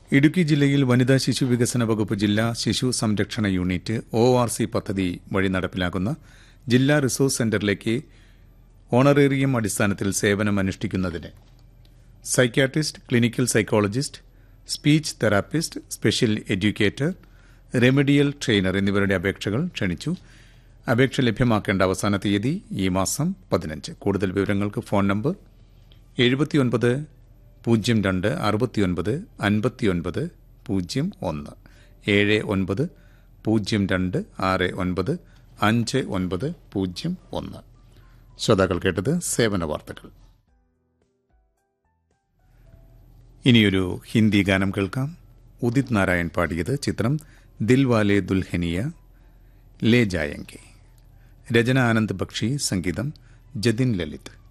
ഇടുക്കി ജില്ലയിൽ വനിതാ ശിശു വികസന വകുപ്പ് ജില്ലാ ശിശു സംരക്ഷണ യൂണിറ്റ് ഒ ആർ സി പദ്ധതി വഴി നടപ്പിലാക്കുന്ന ജില്ലാ റിസോഴ്സ് സെന്ററിലേക്ക് ഓണറേറിയം അടിസ്ഥാനത്തിൽ സേവനം അനുഷ്ഠിക്കുന്നതിന് psychiatrist clinical psychologist speech therapist special educator remedial trainer എന്നിവരുടെ അപേക്ഷകൾ ക്ഷണിച്ചു അപേക്ഷ ലഭ്യമാക്കേണ്ട അവസാന തീയതി ഈ മാസം പതിനഞ്ച് കൂടുതൽ വിവരങ്ങൾക്ക് ഫോൺ നമ്പർ എഴുപത്തിയൊൻപത് പൂജ്യം രണ്ട് അറുപത്തിയൊൻപത് അൻപത്തിയൊൻപത് പൂജ്യം ഒന്ന് ഏഴ് ഒൻപത് പൂജ്യം രണ്ട് ആറ് ഒൻപത് അഞ്ച് ഒൻപത് പൂജ്യം ഒന്ന് ശ്രോതാക്കൾ കേട്ടത് സേവന വാർത്തകൾ ഇനിയൊരു ഹിന്ദി ഗാനം കേൾക്കാം ഉദിത് നാരായൺ പാടിയത് ചിത്രം ദിൽവാലെ ദുൽഹനിയ ലേ ജായങ്കെ രചന ആനന്ദ് ബക്ഷി സംഗീതം ജതിൻ ലളിത്